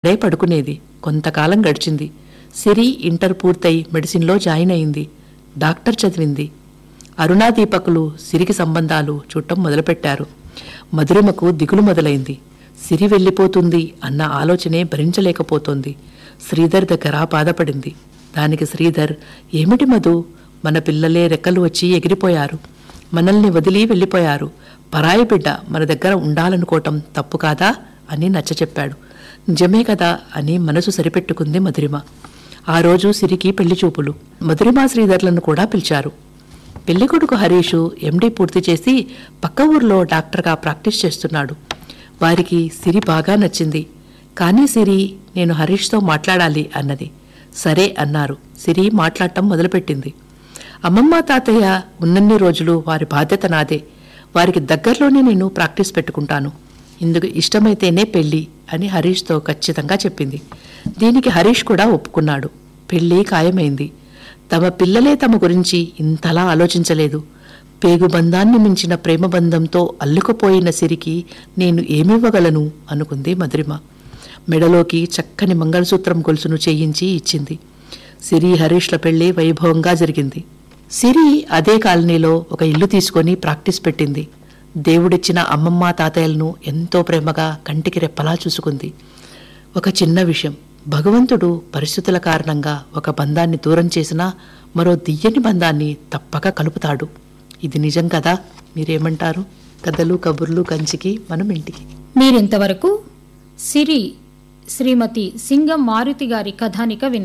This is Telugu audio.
రే పడుకునేది కొంతకాలం గడిచింది సిరి ఇంటర్ పూర్తయి మెడిసిన్లో జాయిన్ అయింది డాక్టర్ చదివింది అరుణా దీపకులు సిరికి సంబంధాలు చూడటం మొదలుపెట్టారు మధురిమకు దిగులు మొదలైంది సిరి వెళ్ళిపోతుంది అన్న ఆలోచనే భరించలేకపోతోంది శ్రీధర్ దగ్గర బాధపడింది దానికి శ్రీధర్ ఏమిటి మధు మన పిల్లలే రెక్కలు వచ్చి ఎగిరిపోయారు మనల్ని వదిలి వెళ్ళిపోయారు పరాయి బిడ్డ మన దగ్గర ఉండాలనుకోవటం తప్పు కాదా అని నచ్చచెప్పాడు నిజమే కదా అని మనసు సరిపెట్టుకుంది మధురిమ ఆ రోజు సిరికి పెళ్లి చూపులు మధురిమ శ్రీధర్లను కూడా పిలిచారు పెళ్లికొడుకు హరీషు ఎండీ పూర్తి చేసి పక్క ఊర్లో డాక్టర్గా ప్రాక్టీస్ చేస్తున్నాడు వారికి సిరి బాగా నచ్చింది కానీ సిరి నేను హరీష్తో మాట్లాడాలి అన్నది సరే అన్నారు సిరి మాట్లాడటం మొదలుపెట్టింది అమ్మమ్మ తాతయ్య ఉన్నన్ని రోజులు వారి బాధ్యత నాదే వారికి దగ్గరలోనే నేను ప్రాక్టీస్ పెట్టుకుంటాను ఇందుకు ఇష్టమైతేనే పెళ్ళి అని హరీష్తో ఖచ్చితంగా చెప్పింది దీనికి హరీష్ కూడా ఒప్పుకున్నాడు పెళ్ళి ఖాయమైంది తమ పిల్లలే తమ గురించి ఇంతలా ఆలోచించలేదు పేగు బంధాన్ని మించిన ప్రేమ బంధంతో అల్లుకుపోయిన సిరికి నేను ఏమివ్వగలను అనుకుంది మధురిమ మెడలోకి చక్కని మంగళసూత్రం గొలుసును చేయించి ఇచ్చింది సిరి హరీష్ల పెళ్లి వైభవంగా జరిగింది సిరి అదే కాలనీలో ఒక ఇల్లు తీసుకొని ప్రాక్టీస్ పెట్టింది దేవుడిచ్చిన అమ్మమ్మ తాతయ్యలను ఎంతో ప్రేమగా కంటికి రెప్పలా చూసుకుంది ఒక చిన్న విషయం భగవంతుడు పరిస్థితుల కారణంగా ఒక బంధాన్ని దూరం చేసినా మరో దియ్యని బంధాన్ని తప్పక కలుపుతాడు ఇది నిజం కదా మీరేమంటారు కథలు కబుర్లు కంచికి మనం ఇంటికి మీరింతవరకు సిరి శ్రీమతి సింగం మారుతి గారి కథానిక విన్నారు